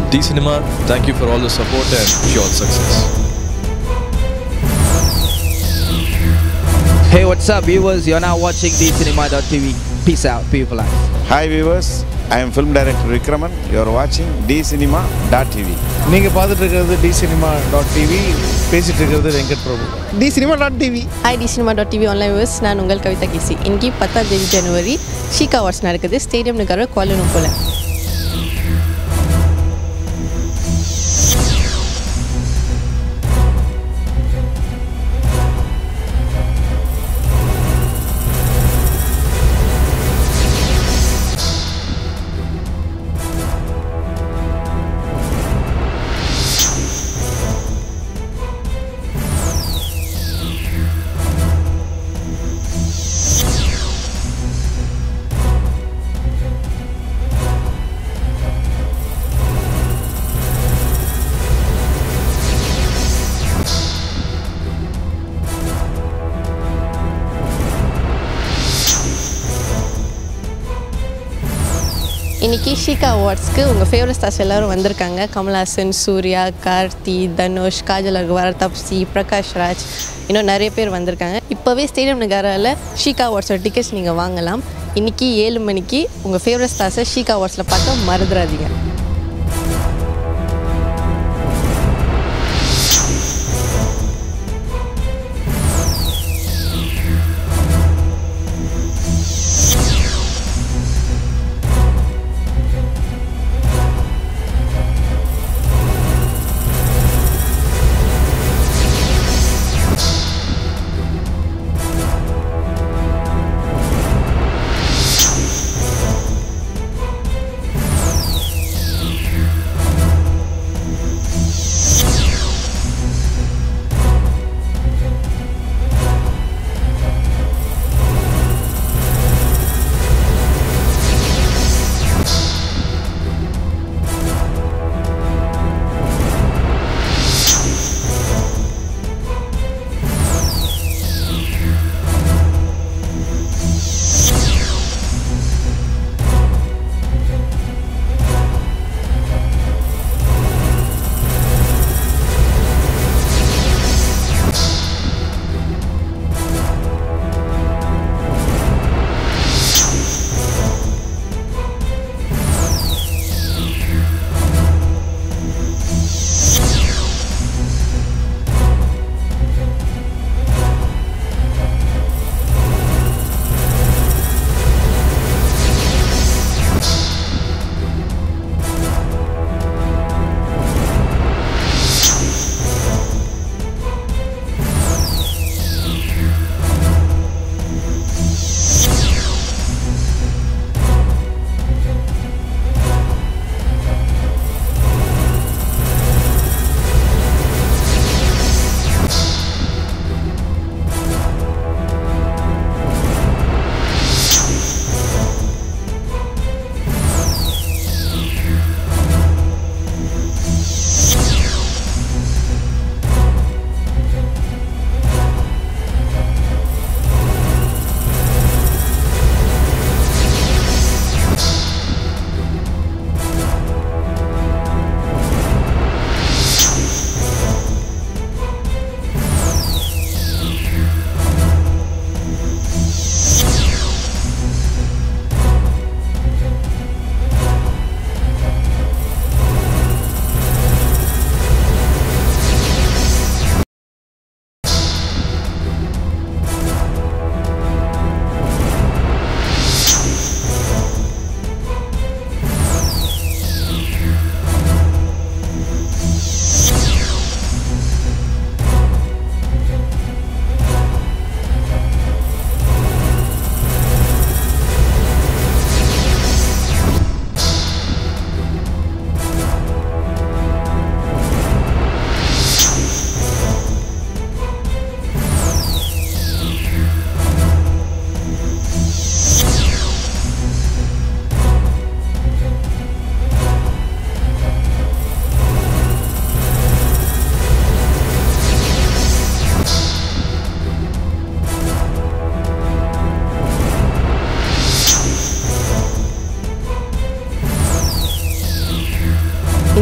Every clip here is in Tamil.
D Cinema, thank you for all the support and wish you all success. Hey, what's up, viewers? You're now watching dcinema.tv. Peace out, people life. Hi viewers, I am film director Vikraman. You are watching dcinema.tv. நீங்கள் பார்த்துட்டு இருக்கிறது டி சினிமா டாட் டிவி பேசிட்டு இருக்கிறது Venkat Prabhu D cinema dot TV I D cinema dot TV online views நான் உங்கள் கவிதா கேசி இன்னைக்கு பத்தாம் தேதி ஜனவரி ஷீகா அவார்ட்ஸ் நடக்குது ஸ்டேடியம் நகர கோலனும்போல இன்னைக்கு ஷீகா அவார்ட்ஸ்க்கு உங்கள் ஃபேவரட் ஸ்டார்ஸ் எல்லாரும் வந்திருக்காங்க கமல்ஹாசன் சூர்யா கார்த்தி தனுஷ் காஜல் அகர்வால் தப்சி பிரகாஷ் ராஜ் இன்னும் நிறைய பேர் வந்திருக்காங்க இப்போவே ஸ்டேடியம் நகரால் ஷீகா அவார்ட்ஸோட டிக்கெட்ஸ் நீங்கள் வாங்கலாம் இன்னைக்கு ஏழு மணிக்கு உங்கள் ஃபேவரட் ஸ்டார்ஸை ஷீகா அவார்ட்ஸில் பார்க்க மறந்துடாதீங்க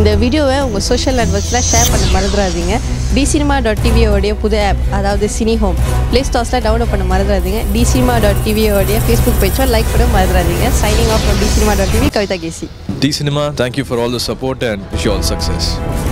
இந்த வீடியோவை உங்கள் சோஷியல் நெட்ஒர்க்ஸில் ஷேர் பண்ண மறந்துடாதீங்க டி சினிமா டாட் டிவியோடைய புது ஆப் அதாவது சினி ஹோம் ப்ளே ஸ்டோர்ஸில் டவுன்லோட் பண்ண மறந்துடாதீங்க டி சினிமா டாட் டிவியோடைய ஃபேஸ்புக் பேஜை லைக் பண்ண மறந்துடாதீங்க signing off D cinema dot TV Kavitha KC D Cinema, thank you for all the support and wish you all success.